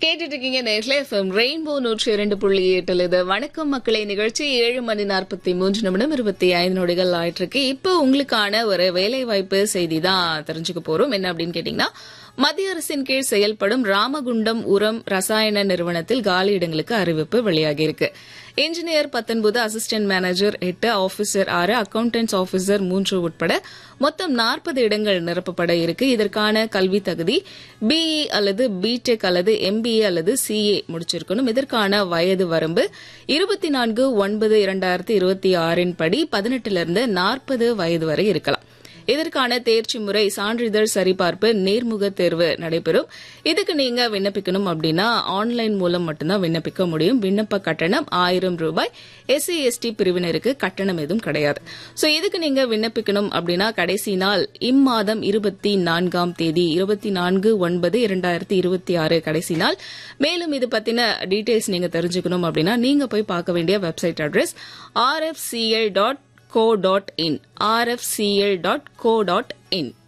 கேட்டுட்டு இருக்கீங்க நேர்ல எஃப்எம் ரெயின்போ நூற்றி இரண்டு புள்ளி எட்டில் இது வணக்கம் மக்களை நிகழ்ச்சி ஏழு மணி நாற்பத்தி மூன்று நிமிடம் இருபத்தி ஐந்து நொடிகள் ஆயிட்டு இருக்கு இப்போ உங்களுக்கான ஒரு வேலை வாய்ப்பு செய்தி தான் தெரிஞ்சுக்க போறோம் என்ன அப்படின்னு கேட்டீங்கன்னா மத்திய அரசின் கீழ் செயல்படும் ராமகுண்டம் உரம் ரசாயன நிறுவனத்தில் காலி இடங்களுக்கு அறிவிப்பு வெளியாகியிருக்கு இன்ஜினியர் பத்தொன்பது அசிஸ்டன்ட் மேனேஜர் எட்டு ஆபீசர் ஆறு அக்கவுண்டன்ஸ் ஆபீசர் மூன்று உட்பட மொத்தம் நாற்பது இடங்கள் நிரப்பப்பட இருக்கு இதற்கான கல்வி தகுதி பிஇ அல்லது பிடெக் அல்லது எம்பிஏ அல்லது சிஏ முடிச்சிருக்கணும் இதற்கான வயது வரம்பு இருபத்தி நான்கு ஒன்பது இரண்டாயிரத்தி இருபத்தி ஆறின் படி பதினெட்டிலிருந்து நாற்பது வயது வரை இருக்கலாம் இதற்கான தேர்ச்சி முறை சான்றிதழ் சரிபார்ப்பு நேர்முக தேர்வு நடைபெறும் இதுக்கு நீங்க விண்ணப்பிக்கணும் அப்படின்னா ஆன்லைன் மூலம் மட்டும்தான் விண்ணப்பிக்க முடியும் விண்ணப்ப கட்டணம் ஆயிரம் ரூபாய் எஸ்சி எஸ்டி பிரிவினருக்கு கட்டணம் எதுவும் கிடையாது சோ இதுக்கு நீங்க விண்ணப்பிக்கணும் அப்படின்னா கடைசி நாள் இம்மாதம் இருபத்தி நான்காம் தேதி இருபத்தி நான்கு ஒன்பது இரண்டாயிரத்தி இருபத்தி ஆறு கடைசி நாள் மேலும் இது பத்தின டீடைல்ஸ் நீங்க தெரிஞ்சுக்கணும் அப்படின்னா நீங்க போய் பார்க்க வேண்டிய website address RFCL dot co.in rfcl.co.in